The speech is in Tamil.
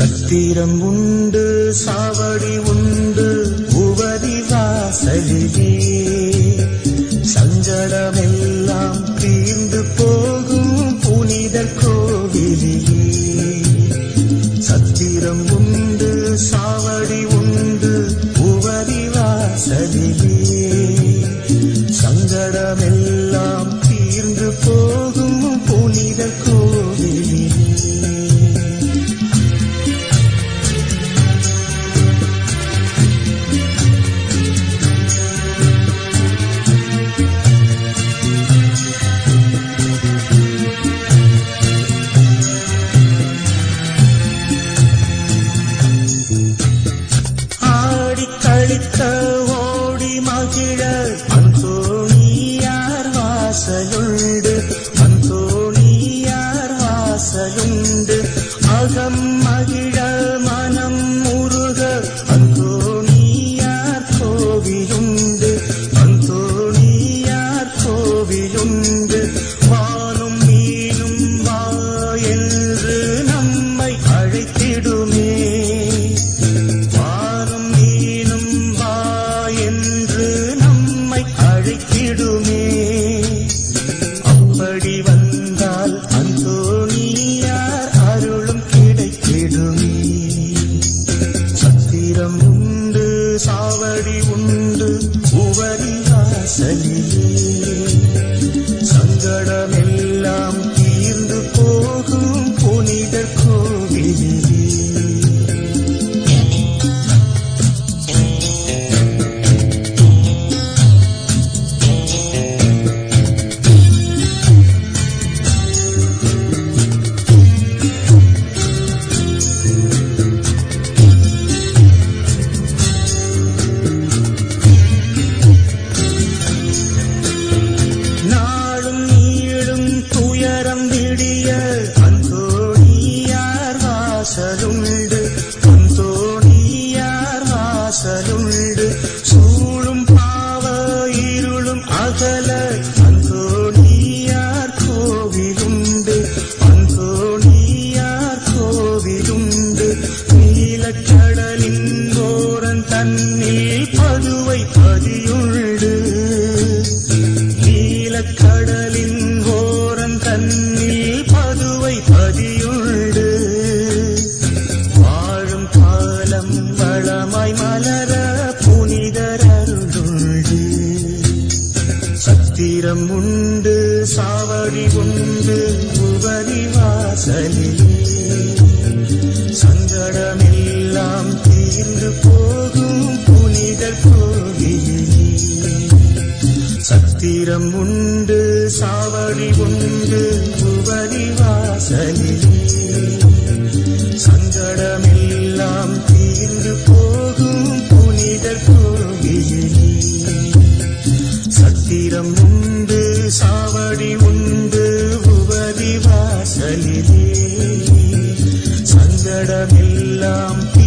சத்திரம் உண்டு சாவடி உண்டு உவதி வாசலிலே சஞ்சலமெல்லாம் தீர்ந்து போகும் புனித கோவிலிலே சத்திரம் உண்டு சாவடி உண்டு உவதி வாசலிலே சங்கடமெல்லாம் தீர்ந்து போகும் புனித கோவிலிலே ஆடி கழித்த ஓடி மகிழ அந்தோணியார் வாசலுண்டு அந்தோணியார் வாசலுண்டு அகம் மகிழ மனம் முருக அந்தோணியார் கோவிலுண்டு அந்தோணியார் கோவிலுண்டு வானும் மீனும் வா என்று நம்மை அழைத்திடுமே வாரும் நீனும் வா என்று நம்மை அழைத்திடுமே அப்படி வந்தால் அந்தோணியார் அருளும் கிடைத்திடுமே சத்திரம் உண்டு சாவடி உண்டு உவரி வாசலிலே சங்கடமெல்லாம் தீர்ந்து போகும் புனிதர் கோவிலிலே நாளும் நீளும் துயரம் விடிய அந்தோணியார் வாசலுண்டு அந்தோணியார் வாசலுண்டு சூழும் பாவ இருளும் அகல அந்தோணியார் கோவிலுண்டு அந்தோணியார் கோவிலுண்டு நீலக்கடலின் ஓரன் தன்னில் பதுவை பதியுண்டு நீலக்கடலின் ஓரன் தன்னில் பதுவை பதியுண்டு வாழும் காலம் வளமாய் மலர புனிதர் அருளுண்டு சத்திரம் உண்டு சாவடி உண்டு உபரி வாசலிலே சங்கடமெல்லாம் தீர்ந்து போகும் புனிதர் கோவிலிலே சத்திரம் உண்டு சாவடி உண்டு உபரி வாசலிலே சங்கடமெல்லாம் தீர்ந்து போகும் புனிதர் கோவிலிலே சத்திரம் உண்டு சாவடி உண்டு உபதி வாசலிலே சங்கடமெல்லாம்